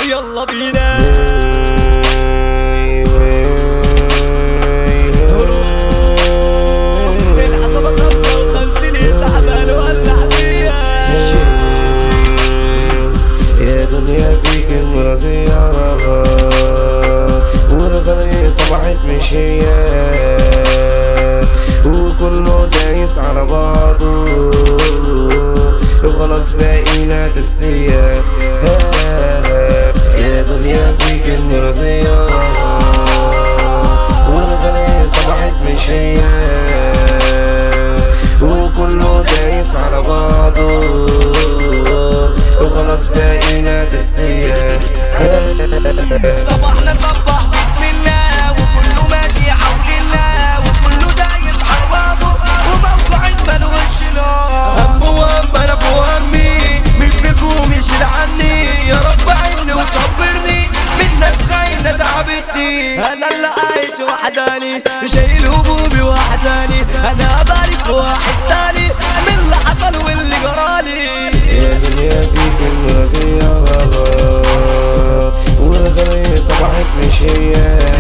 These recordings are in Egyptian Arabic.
يلا بينا العظمة خمسة وخمسين تعبان ولع فيها يا دنيا فيك المرضية والغالية صبحت مش هي وكله دايس على بعضه وخلاص باقينا تسلية يا دنيا فيك المرضية والغالية صبحت مش هي وكله دايس على بعضه وخلاص باقينا تسلية صبحنا صبح بسم الله وكله ماشي حول الله وكله دايس على بعضه وموقع ملوش له هم وهم انا فوق همي مين فيكم يشيل عني يا رب عيني وصبرني من ناس خاينة تعبتني انا اللي عايش وحداني شايل همومي وحداني انا بارك واحد تاني من اللي حصل واللي جرالي يا دنيا فيك المرضية والغالية صبحت مش هي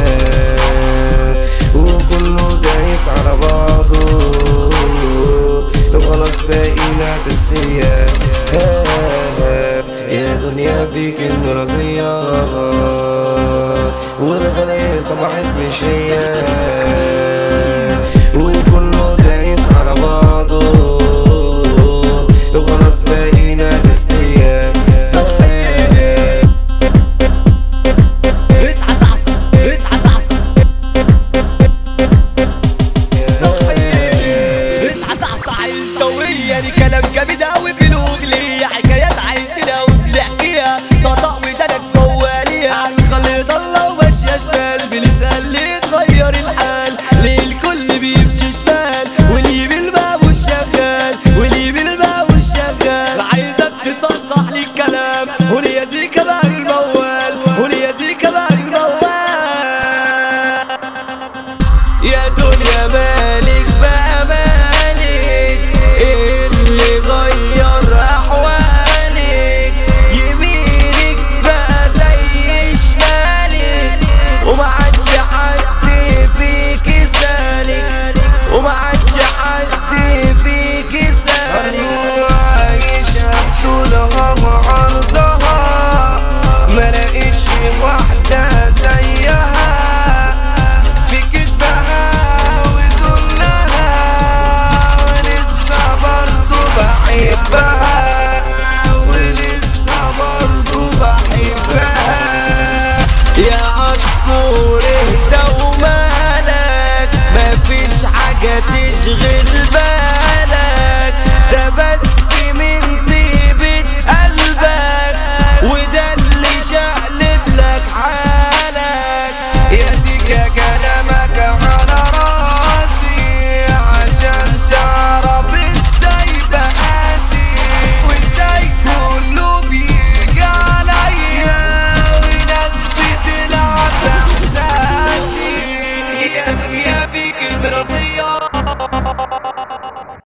وكله دايس على بعضه وخلاص باقينا تسلية يا دنيا فيك المرضية والغالية صبحت مش هي وكله دايس على بعضه وخلاص باقينا تسلية اصحى صحصح اصحى صحصح اصحى صحصح السوية دي كلام جامد اوي بلوغ ليا حكايات عايشينها وبنحكيها طقطق ودنك مواليها عن خليط الله وماشية شمال بلسان اللي يتغير الحال ليه الكل بيمشي شمال واللي بالباب والشغال واللي بالباب والشغال عايزك تصحصح لي الكلام